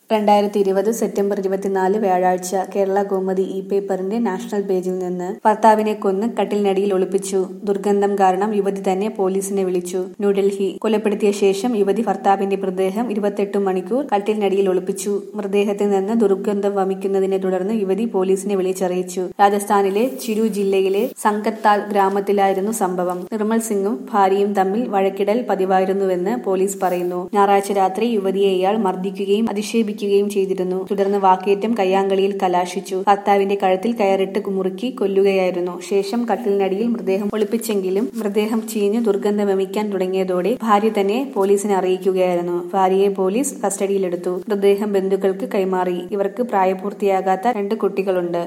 രണ്ടായിരത്തി ഇരുപത് സെപ്റ്റംബർ ഇരുപത്തിനാല് വ്യാഴാഴ്ച കേരള കൗമുദി ഇ പേപ്പറിന്റെ നാഷണൽ പേജിൽ നിന്ന് ഭർത്താവിനെ കൊന്ന് കട്ടിലിനടിയിൽ ഒളിപ്പിച്ചു ദുർഗന്ധം കാരണം യുവതി തന്നെ പോലീസിനെ വിളിച്ചു ന്യൂഡൽഹി കൊലപ്പെടുത്തിയ ശേഷം യുവതി ഭർത്താവിന്റെ മൃതദേഹം ഇരുപത്തെട്ട് മണിക്കൂർ കട്ടിലിനടിയിൽ ഒളിപ്പിച്ചു മൃതദേഹത്തിൽ നിന്ന് ദുർഗന്ധം വമിക്കുന്നതിനെ തുടർന്ന് യുവതി പോലീസിനെ വിളിച്ചറിയിച്ചു രാജസ്ഥാനിലെ ചിരു ജില്ലയിലെ സംഗത്താൽ ഗ്രാമത്തിലായിരുന്നു സംഭവം നിർമ്മൽ സിംഗും ഭാര്യയും തമ്മിൽ വഴക്കിടൽ പതിവായിരുന്നുവെന്ന് പോലീസ് പറയുന്നു ഞായറാഴ്ച രാത്രി യുവതിയെ ഇയാൾ മർദ്ദിക്കുകയും അധിക്ഷേപിക്കുകയും ചെയ്തിരുന്നു തുടർന്ന് വാക്കേറ്റം കയ്യാങ്കളിയിൽ കലാശിച്ചു ഭർത്താവിന്റെ കഴുത്തിൽ കയറിട്ട് മുറുക്കി കൊല്ലുകയായിരുന്നു ശേഷം കട്ടിലിനടിയിൽ മൃതദേഹം ഒളിപ്പിച്ചെങ്കിലും മൃതദേഹം ചീഞ്ഞ് ദുർഗന്ധം വമിക്കാൻ തുടങ്ങിയതോടെ ഭാര്യ തന്നെ പോലീസിനെ അറിയിക്കുകയായിരുന്നു ഭാര്യയെ പോലീസ് കസ്റ്റഡിയിലെടുത്തു മൃതദേഹം ബന്ധുക്കൾക്ക് കൈമാറി ഇവർക്ക് പ്രായപൂർത്തിയാകാത്ത രണ്ട് കുട്ടികളുണ്ട്